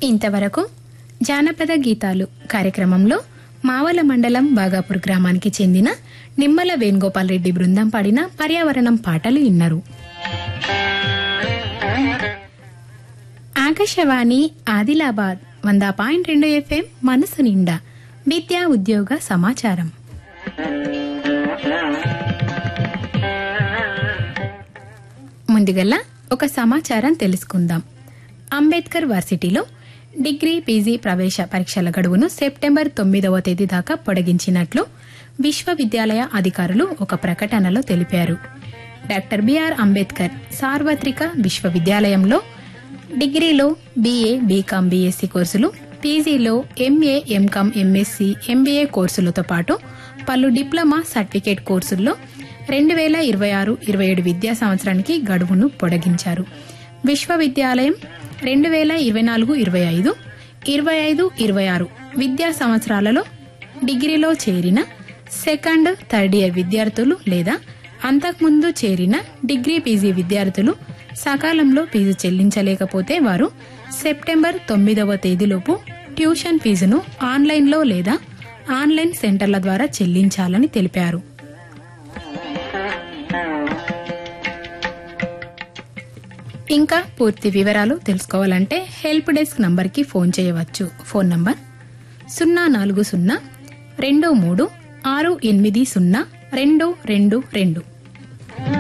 ఇంతవరకు జానపద గీతాలు కార్యక్రమంలో మావల మండలం బాగాపూర్ గ్రామానికి చెందిన నిమ్మల వేణుగోపాల్ రెడ్డి బృందం పాడిన పర్యావరణం పాటలు విన్నారు ఆకాశవాణి ఆదిలాబాద్ వంద పాయింట్ రెండు ఎఫ్ఎం మనసు నిండా విద్యా ఉద్యోగ సమాచారం ముందుగల్లా ఒక సమాచారం తెలుసుకుందాం అంబేద్కర్ వర్సిటీలో డిగ్రీ పీజీ ప్రవేశ పరీక్షల గడువును సెప్టెంబర్ తొమ్మిదవ తేదీ దాకా పొడిగించినట్లు విశ్వవిద్యాలయ అధికారులు ఒక ప్రకటనలో తెలిపారు డాక్టర్ బిఆర్ అంబేద్కర్ సార్వత్రిక విశ్వవిద్యాలయంలో డిగ్రీలో బీఏ బీకాం బీఎస్సీ కోర్సులు పీజీలో ఎంఏ ఎంకాం ఎంఎస్సీ ఎంబీఏ కోర్సులతో పాటు పలు డిప్లొమా సర్టిఫికేట్ కోర్సుల్లో రెండు వేల ఇరవై ఆరు ఇరవై ఏడు విద్యా సంవత్సరానికి గడువును పొడిగించారు విశ్వవిద్యాలయం రెండు వేల ఇరవై నాలుగు ఇరవై ఐదు ఇరవై ఐదు ఇరవై ఆరు విద్యా సంవత్సరాలలో డిగ్రీలో చేరిన సెకండ్ థర్డ్ ఇయర్ విద్యార్థులు లేదా అంతకుముందు చేరిన డిగ్రీ పీజీ విద్యార్థులు సకాలంలో ఫీజు చెల్లించలేకపోతే వారు సెప్టెంబర్ తొమ్మిదవ తేదీలోపు ట్యూషన్ ఫీజును ఆన్లైన్లో లేదా ఆన్లైన్ సెంటర్ల ద్వారా చెల్లించాలని తెలిపారు ఇంకా పూర్తి వివరాలు తెలుసుకోవాలంటే హెల్ప్ డెస్క్ నంబర్కి ఫోన్ చేయవచ్చు ఫోన్ నంబర్ సున్నా నాలుగు సున్నా రెండు మూడు ఆరు ఎనిమిది సున్నా రెండు రెండు రెండు